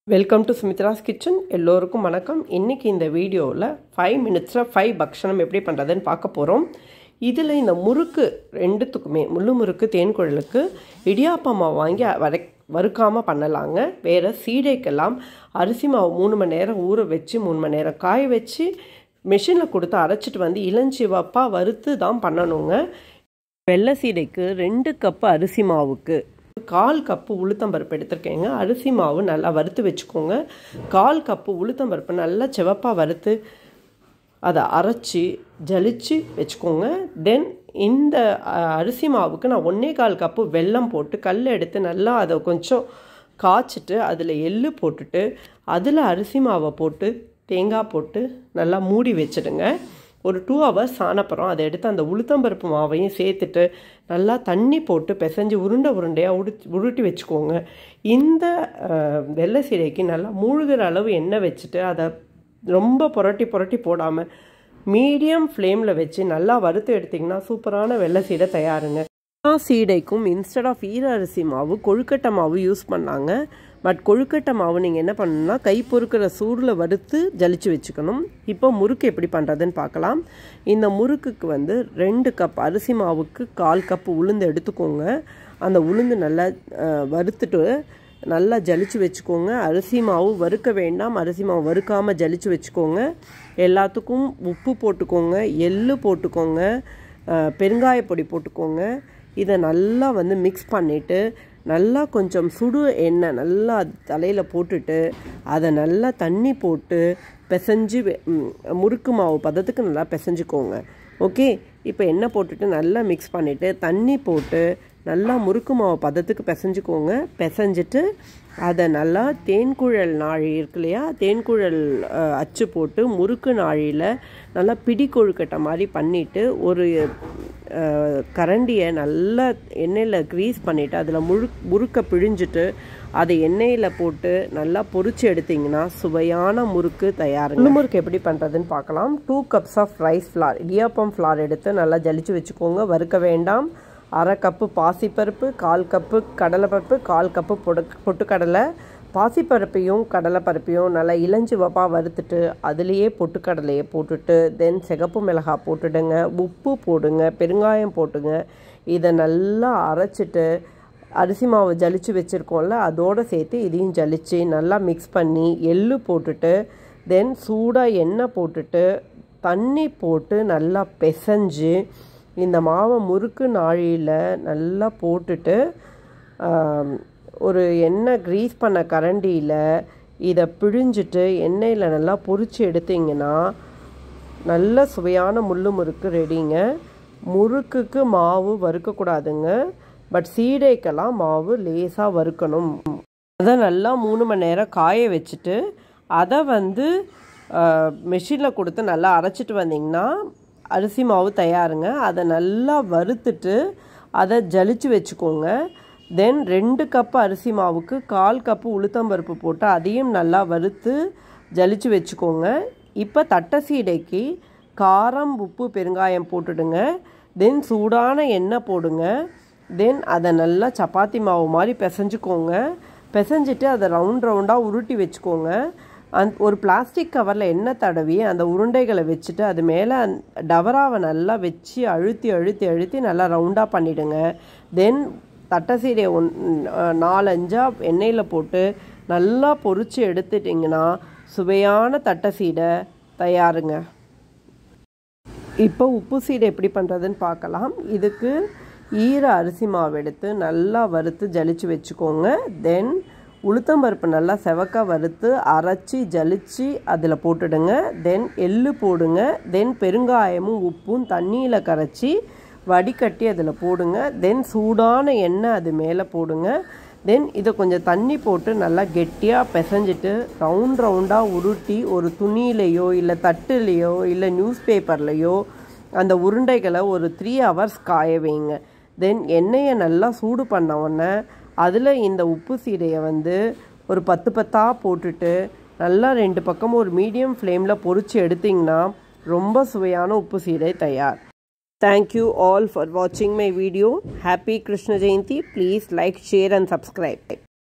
Welcome to Sumitra's kitchen எல்லோருக்கும் வணக்கம் இன்றைக்கி இந்த வீடியோவில் ஃபைவ் மினிட்ஸில் ஃபைவ் பக்ஷணம் எப்படி பண்ணுறதுன்னு பார்க்க போகிறோம் இதில் இந்த முறுக்கு ரெண்டுத்துக்குமே முள்ளு முறுக்கு தேன் குழலுக்கு இடியாப்ப மாவு வாங்கி வரை வறுக்காமல் பண்ணலாங்க வேறு சீடைக்கெல்லாம் அரிசி மாவு மூணு மணி நேரம் ஊற வச்சு மூணு மணி நேரம் காய வச்சு மிஷினில் கொடுத்து அரைச்சிட்டு வந்து இளஞ்சிவப்பாக வறுத்து தான் பண்ணணுங்க வெள்ளை சீடைக்கு ரெண்டு கப்பு அரிசி மாவுக்கு கால் கப்பு உளுத்தம்பருப்பு எடுத்திருக்கேங்க அரிசி மாவு நல்லா வறுத்து வச்சுக்கோங்க கால் கப்பு உளுத்தம்பருப்பு நல்லா சிவப்பாக வறுத்து அதை அரைச்சி ஜலிச்சு வச்சுக்கோங்க தென் இந்த அரிசி மாவுக்கு நான் ஒன்றே கால் கப்பு வெல்லம் போட்டு கல் எடுத்து நல்லா அதை கொஞ்சம் காய்ச்சிட்டு அதில் எள்ளு போட்டுட்டு அதில் அரிசி மாவை போட்டு தேங்காய் போட்டு நல்லா மூடி வச்சுடுங்க ஒரு டூ ஹவர்ஸ் ஆனப்புறம் அதை எடுத்து அந்த உளுத்தம்பருப்பு மாவையும் சேர்த்துட்டு நல்லா தண்ணி போட்டு பிசைஞ்சு உருண்டை உருண்டையாக உடு உருட்டி வச்சுக்கோங்க இந்த வெள்ளை சீடைக்கு நல்லா மூழ்கிற அளவு எண்ணெய் வச்சுட்டு அதை ரொம்ப புரட்டி புரட்டி போடாமல் மீடியம் ஃப்ளேமில் வச்சு நல்லா வறுத்து எடுத்திங்கன்னா சூப்பரான வெள்ளை சீடை தயாருங்க எல்லா சீடைக்கும் இன்ஸ்டட் ஆஃப் ஈர அரிசி மாவு கொழுக்கட்டை மாவு யூஸ் பண்ணாங்க பட் கொழுக்கட்டை மாவு நீங்கள் என்ன பண்ணணும்னா கை பொறுக்கிற சூடில் வறுத்து ஜலிச்சு வச்சுக்கணும் இப்போ முறுக்கு எப்படி பண்ணுறதுன்னு பார்க்கலாம் இந்த முறுக்குக்கு வந்து ரெண்டு கப் அரிசி மாவுக்கு கால் கப் உளுந்து எடுத்துக்கோங்க அந்த உளுந்து நல்லா வறுத்துட்டு நல்லா ஜலிச்சு வச்சுக்கோங்க அரிசி மாவு வறுக்க வேண்டாம் அரிசி மாவு வறுக்காமல் ஜலிச்சு வச்சுக்கோங்க எல்லாத்துக்கும் உப்பு போட்டுக்கோங்க எள்ளு போட்டுக்கோங்க பெருங்காய பொடி போட்டுக்கோங்க இதை நல்லா வந்து மிக்ஸ் பண்ணிவிட்டு நல்லா கொஞ்சம் சுடு எண்ணெய் நல்லா தலையில் போட்டுட்டு அதை நல்லா தண்ணி போட்டு பிசைஞ்சு முறுக்கு மாவு பதத்துக்கு நல்லா பிசைஞ்சுக்கோங்க ஓகே இப்போ எண்ணெய் போட்டுட்டு நல்லா மிக்ஸ் பண்ணிவிட்டு தண்ணி போட்டு நல்லா முறுக்கு மாவு பதத்துக்கு பிசைஞ்சுக்கோங்க பிசைஞ்சிட்டு அதை நல்லா தேன்குழல் நாழி இருக்கு இல்லையா தேன்குழல் அச்சு போட்டு முறுக்கு நாழியில் நல்லா பிடி கொழுக்கட்டை மாதிரி பண்ணிவிட்டு ஒரு கரண்டியை நல்லா எண்ணெயில் க்ரீஸ் பண்ணிவிட்டு அதில் முழு முறுக்கை பிழிஞ்சிட்டு அதை எண்ணெயில் போட்டு நல்லா பொறிச்சு எடுத்திங்கன்னா சுவையான முறுக்கு தயார் முறுக்கு எப்படி பண்ணுறதுன்னு பார்க்கலாம் two cups of rice flour idiyappam flour எடுத்து நல்லா ஜலிச்சு வச்சுக்கோங்க வறுக்க வேண்டாம் அரை கப்பு பாசிப்பருப்பு கால் கப்பு கடலைப்பருப்பு கால் கப்பு பொடு பொட்டுக்கடலை பாசிப்பருப்பையும் கடலைப்பருப்பையும் நல்லா இளஞ்சிவப்பாக வறுத்துட்டு அதுலேயே பொட்டுக்கடலையை போட்டுட்டு தென் சிகப்பு மிளகாய் போட்டுடுங்க உப்பு போடுங்க பெருங்காயம் போட்டுங்க இதை நல்லா அரைச்சிட்டு அரிசி மாவு ஜலிச்சு வச்சுருக்கோம்ல அதோடு சேர்த்து இதையும் ஜலிச்சு நல்லா மிக்ஸ் பண்ணி எள்ளு போட்டுட்டு தென் சூடாக எண்ணெய் போட்டுட்டு தண்ணி போட்டு நல்லா பிசைஞ்சு இந்த மாவை முறுக்கு நாழியில் நல்லா போட்டுட்டு ஒரு எண்ணெய் க்ரீஸ் பண்ண கரண்டியில் இதை பிழிஞ்சிட்டு எண்ணெயில் நல்லா பொறிச்சு எடுத்திங்கன்னா நல்ல சுவையான முள்ளு முறுக்கு ரெடிங்க முறுக்குக்கு மாவு வறுக்கக்கூடாதுங்க பட் சீடைக்கெல்லாம் மாவு லேசாக வறுக்கணும் அதை நல்லா மூணு மணி நேரம் காய வச்சுட்டு அதை வந்து மிஷினில் கொடுத்து நல்லா அரைச்சிட்டு வந்திங்கன்னா அரிசி மாவு தயாருங்க அதை நல்லா வறுத்துட்டு அதை ஜலிச்சு வச்சுக்கோங்க தென் ரெண்டு கப்பு அரிசி மாவுக்கு கால் கப்பு உளுத்தம்பருப்பு போட்டு அதையும் நல்லா வறுத்து ஜலிச்சு வச்சுக்கோங்க இப்போ தட்டை சீடைக்கு காரம் உப்பு பெருங்காயம் போட்டுடுங்க தென் சூடான எண்ணெய் போடுங்க தென் அதை நல்லா சப்பாத்தி மாவு மாதிரி பிசைஞ்சுக்கோங்க பிசைஞ்சிட்டு அதை ரவுண்ட் ரவுண்டாக உருட்டி வச்சுக்கோங்க அந் ஒரு பிளாஸ்டிக் கவரில் எண்ணெய் தடவி அந்த உருண்டைகளை வச்சுட்டு அது மேலே டவராவை நல்லா வச்சு அழுத்தி அழுத்தி அழுத்தி நல்லா ரவுண்டாக பண்ணிவிடுங்க தென் தட்டை சீடையை ஒன் நாலஞ்சாக எண்ணெயில் போட்டு நல்லா பொறிச்சு எடுத்துட்டிங்கன்னா சுவையான தட்டை சீடை தயாருங்க இப்போ உப்பு சீடை எப்படி பண்ணுறதுன்னு பார்க்கலாம் இதுக்கு ஈர அரிசி மாவு எடுத்து நல்லா வறுத்து ஜலிச்சு வச்சுக்கோங்க தென் உளுத்தம்பருப்பு நல்லா செவக்க வறுத்து அரைச்சி ஜலிச்சு அதில் போட்டுடுங்க தென் எள்ளு போடுங்க தென் பெருங்காயமும் உப்பும் தண்ணியில் கரைச்சி வடிகட்டி அதில் போடுங்க தென் சூடான எண்ணெய் அது மேலே போடுங்க தென் இதை கொஞ்சம் தண்ணி போட்டு நல்லா கெட்டியாக பிசைஞ்சிட்டு ரவுண்ட் ரவுண்டாக உருட்டி ஒரு துணியிலையோ இல்லை தட்டுலேயோ இல்லை நியூஸ் பேப்பர்லேயோ அந்த உருண்டைகளை ஒரு த்ரீ ஹவர்ஸ் காய வைங்க தென் எண்ணெயை நல்லா சூடு பண்ண உடனே அதில் இந்த உப்பு சீடையை வந்து ஒரு பத்து பத்தாக போட்டுட்டு நல்லா ரெண்டு பக்கமும் ஒரு மீடியம் ஃப்ளேமில் பொறிச்சு எடுத்திங்கன்னா ரொம்ப சுவையான உப்பு சீடை தயார் Thank you all for watching my video. Happy Krishna Jayanti. Please like, share and subscribe.